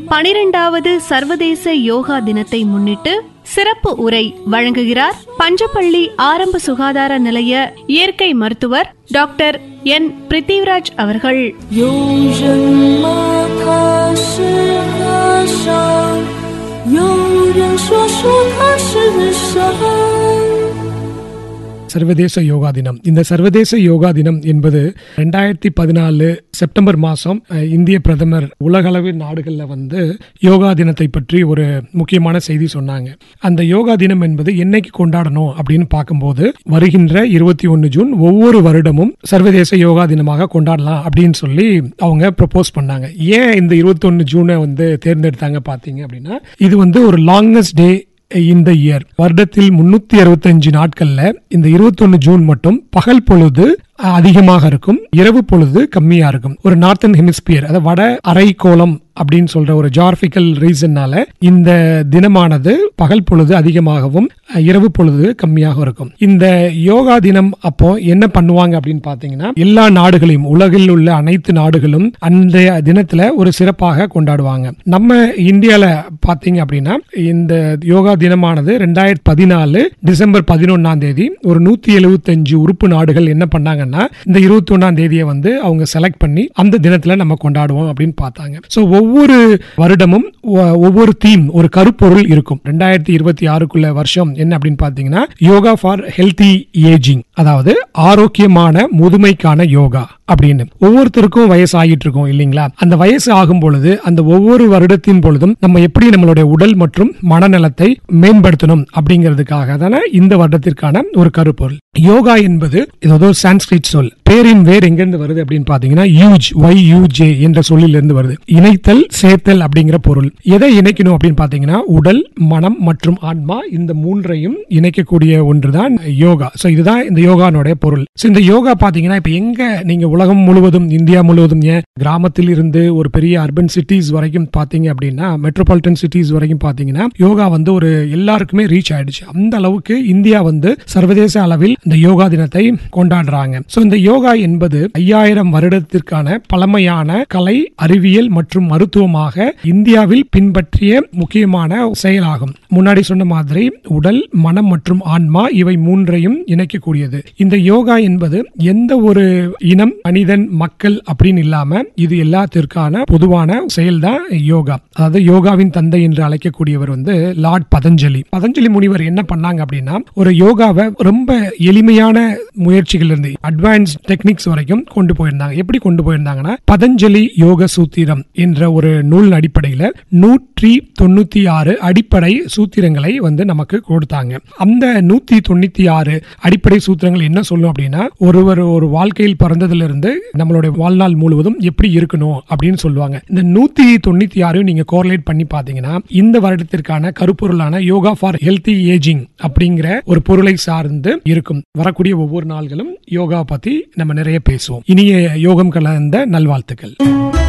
பனிரெண்டாவது சர்வதேச யோகா தினத்தை முன்னிட்டு சிறப்பு உரை வழங்குகிறார் பஞ்சப்பள்ளி ஆரம்ப சுகாதார நிலைய இயற்கை மருத்துவர் டாக்டர் என் பிரித்திவ்ராஜ் அவர்கள் 有人吗？他是和尚，有人说说他是神。 சர்வதேச யோகா தினம் இந்த சர்வதேச யோகா தினம் என்பது ரெண்டாயிரத்தி பதினாலு செப்டம்பர் மாதம் அஹ், இந்திய பிரதமர் உலகளவு நாடுகளில் வந்து யோகா தினத்தை பற்றி ஒரு முக்கியமான செய்தி சொன்னாங்க அந்த யோகா தினம் என்பது என்னைக்கு கொண்டாடணும் அப்படின்னு பார்க்கும்போது வருகின்ற இருபத்தி ஒன்று ஜூன் ஒவ்வொரு வருடமும் சர்வதேச யோகா தினமாக கொண்டாடலாம் அப்படின்னு சொல்லி அவங்க ப்ரப்போஸ் பண்ணாங்க ஏன் இந்த இருபத்தொன்னு ஜூனை வந்து தேர்ந்தெடுத்தாங்க பார்த்தீங்க அப்படின்னா இது வந்து ஒரு லாங்கஸ்ட் டே இந்த இயர் வருடத்தில் முன்னூத்தி அறுபத்தஞ்சு நாட்கள்ல இந்த 21 ஜூன் மட்டும் பகல் பொழுது அதிகமாக இருக்கும் இரவு பொழுது கம்மியா இருக்கும் ஒரு நார்த்தன் ஹெமிஸ்பியர் அதாவது வட அரைக்கோளம் அப்படின்னு சொல்ற ஒரு ஜார்பிக்கல் ரீசன்னால இந்த தினமானது பகல் பொழுது அதிகமாகவும் அஹ், இரவு பொழுது கம்மியாக இருக்கும் இந்த யோகா தினம் அப்போ என்ன பண்ணுவாங்க அப்படின்னு பாத்தீங்கன்னா எல்லா நாடுகளையும் உலகில் உள்ள அனைத்து நாடுகளும் அந்த தினத்துல ஒரு சிறப்பாக கொண்டாடுவாங்க நம்ம இந்தியால பாத்தீங்க அப்படின்னா இந்த யோகா தினமானது ரெண்டாயிரத்தி பதினாலு டிசம்பர் பதினொன்னாம் தேதி ஒரு நூத்தி எழுபத்தஞ்சு உறுப்பு நாடுகள் என்ன பண்ணாங்கன்னா இந்த இருபத்தி ஒன்னாம் தேதியை வந்து அவங்க செலக்ட் பண்ணி அந்த தினத்துல நம்ம கொண்டாடுவோம் அப்படின்னு பார்த்தாங்க சோ ஒவ்வொரு வருடமும் ஒ- ஒவ்வொரு தீம் ஒரு கருப்பொருள் இருக்கும் ரெண்டாயிரத்தி இருபத்தி ஆறுக்குள்ள வருஷம் என்ன அப்படின்னு பாத்தீங்கன்னா யோகா ஃபார் ஹெல்தி ஏஜிங் அதாவது ஆரோக்கியமான முதுமைக்கான யோகா அப்படின்னு ஒவ்வொருத்தருக்கும் வயசு ஆகிட்டு இருக்கும் இல்லைங்களா அந்த வயசு ஆகும் பொழுது அந்த ஒவ்வொரு வருடத்தின் பொழுதும் நம்ம எப்படி நம்மளுடைய உடல் மற்றும் மனநலத்தை மேம்படுத்தணும் அப்படிங்கிறதுக்காக தானே இந்த வருடத்திற்கான ஒரு கருப்பொருள் யோகா என்பது இது வந்து ஒரு சான்ஸ்கிரிட் சொல் பேரின் வேர் எங்கிருந்து வருது அப்படின்னு பாத்தீங்கன்னா யூஜ் ஒய் யூஜே என்ற சொல்லிலிருந்து வருது இணைத்தல் சேர்த்தல் அப்படிங்கிற பொருள் எதை இணைக்கணும் அப்படின்னு பாத்தீங்கன்னா உடல் மனம் மற்றும் ஆன்மா இந்த மூன்றையும் இணைக்கக்கூடிய ஒன்றுதான் யோகா சோ இதுதான் இந்த யோகானுடைய பொருள் சோ இந்த யோகா பாத்தீங்கன்னா இப்ப எங்க நீங்க உலகம் முழுவதும் இந்தியா முழுவதும் ஏன் கிராமத்தில் இருந்து ஒரு பெரிய அர்பன் சிட்டிஸ் வரைக்கும் பாத்தீங்க அப்படின்னா மெட்ரோபாலிட்டன் சிட்டிஸ் வரைக்கும் பாத்தீங்கன்னா யோகா வந்து ஒரு எல்லாருக்குமே ரீச் ஆயிடுச்சு அந்த அளவுக்கு இந்தியா வந்து சர்வதேச அளவில் இந்த யோகா தினத்தை கொண்டாடுறாங்க சோ இந்த யோகா என்பது ஐயாயிரம் வருடத்திற்கான பழமையான கலை அறிவியல் மற்றும் மருத்துவமாக இந்தியாவில் பின்பற்றிய முக்கியமான செயலாகும் முன்னாடி சொன்ன மாதிரி உடல் மனம் மற்றும் ஆன்மா இவை மூன்றையும் இணைக்கக்கூடியது இந்த யோகா என்பது எந்த ஒரு இனம் மனிதன் மக்கள் அப்படின்னு இல்லாம இது எல்லாத்திற்கான பொதுவான செயல்தான் யோகா அதாவது யோகாவின் தந்தை என்று அழைக்கக்கூடியவர் வந்து லார்ட் பதஞ்சலி பதஞ்சலி முனிவர் என்ன பண்ணாங்க அப்படின்னா ஒரு யோகாவை ரொம்ப எளிமையான முயற்சிகள் இருந்து அட்வான்ஸ் டெக்னிக்ஸ் வரைக்கும் கொண்டு போயிருந்தாங்க எப்படி கொண்டு போயிருந்தாங்கன்னா பதஞ்சலி யோக சூத்திரம் என்ற ஒரு நூல் அடிப்படையில நூற்றி தொண்ணூத்தி ஆறு அடிப்படை சூத்திரங்களை வந்து நமக்கு கொடுத்தாங்க அந்த நூத்தி தொண்ணூத்தி ஆறு அடிப்படை சூத்திரங்கள் என்ன சொல்லும் அப்படின்னா ஒருவர் ஒரு வாழ்க்கையில் பிறந்ததுல இருந்து நம்மளுடைய வாழ்நாள் முழுவதும் எப்படி இருக்கணும் அப்படின்னு சொல்லுவாங்க இந்த நூத்தி தொண்ணூத்தி ஆறு நீங்க கோரிலேட் பண்ணி பாத்தீங்கன்னா இந்த வருடத்திற்கான கருப்பொருளான யோகா ஃபார் ஹெல்தி ஏஜிங் அப்படிங்கிற ஒரு பொருளை சார்ந்து இருக்கும் வரக்கூடிய ஒவ்வொரு நாள்களும் யோகா பத்தி நம்ம நிறைய பேசுவோம் இனிய யோகம் கலந்த நல்வாழ்த்துக்கள்